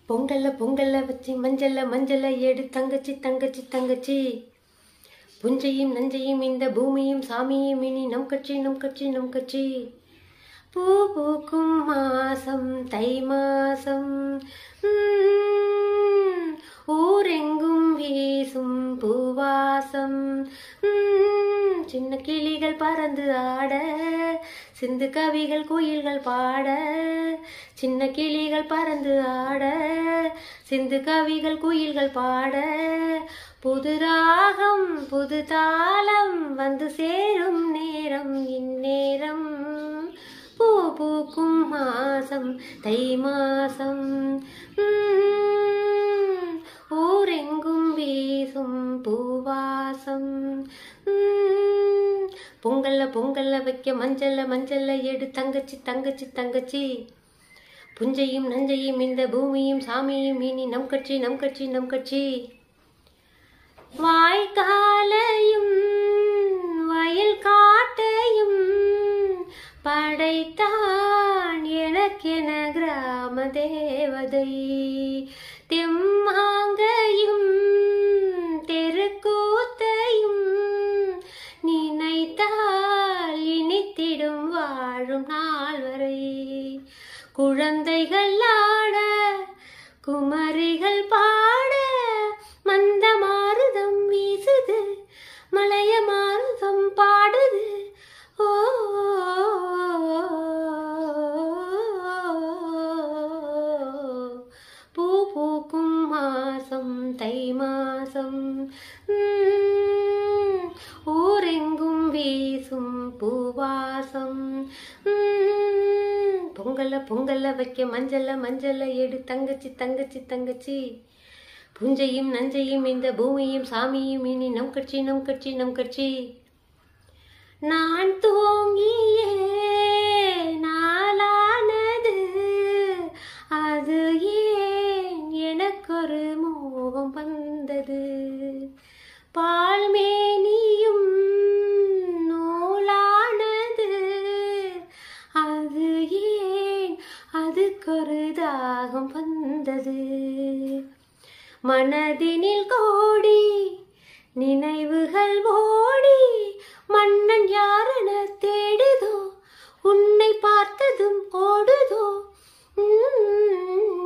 பொங்கல்ல பொங்கல்ல வச்சு மஞ்சள்ல மஞ்சள்ல எடு தங்கச்சி தங்கச்சி தங்கச்சி புஞ்சையும் நஞ்சையும் இந்த பூமியும் சாமியும் இனி நம் கட்சி நம் கட்சி நம் கட்சி பூ பூக்கும் மாசம் தை மாசம் உம், ஊரெங்கும் வீசும் பூவாசம் உம், சின்ன கிளிகள் பறந்து ஆட சிந்து கவிகள் குயில்கள் பாட சின்ன கிளிகள் பறந்து ஆட சிந்து கவிகள் குயில்கள் பாட புது ராகம் புது தாளம் வந்து சேரும் நேரம் இந்நேரம் பூ பூக்கும் மாசம் தை மாசம் உம், ஊரெங்கும் வீசும் பூவாசம் உம், பொங்கல்ல பொங்கல்ல வைக்க மஞ்சள்ல மஞ்சள்ல எடு தங்கச்சி தங்கச்சி தங்கச்சி புஞ்சையும் நஞ்சையும் இந்த பூமியும் சாமியும் இனி நம் கட்சி நம் கட்சி நம் கட்சி வாய்க்காலையும் வயல் காட்டையும் படைத்தான் எனக்கென கிராம தேவதை தெம்மாங்கையும் தெருக்கூத்தையும் நினைத்தால் இனித்திடும் வாழும் நாள் வரை குழந்தைகள் ஆட குமரிகள் பாட மந்த மாருதம் வீசுது மலைய மாருதம் பாடுது ஓ பூ பூக்கும் மாசம் தை மாசம் உம், ஊரெங்கும் வீசும் பூவாசம் உம், பொங்கல்ல பொங்கல்ல வைக்க மஞ்சள்ல மஞ்சள்ல எடு தங்கச்சி தங்கச்சி தங்கச்சி புஞ்சையும் நஞ்சையும் இந்த பூமியும் சாமியும் இனி நம் கட்சி நம் கட்சி நம் கட்சி நான் தூங்கியே நாளானது அது ஏன் எனக்கொரு மோகம் வந்தது பால்மேனியும் நூலானது அது ஏன் அதுக்கொரு தாகம் வந்தது மனதினில் கோடி நினைவுகள் ஓடி மன்னன் யாரென தேடுதோ உன்னை பார்த்ததும் ஓடுதோ உம்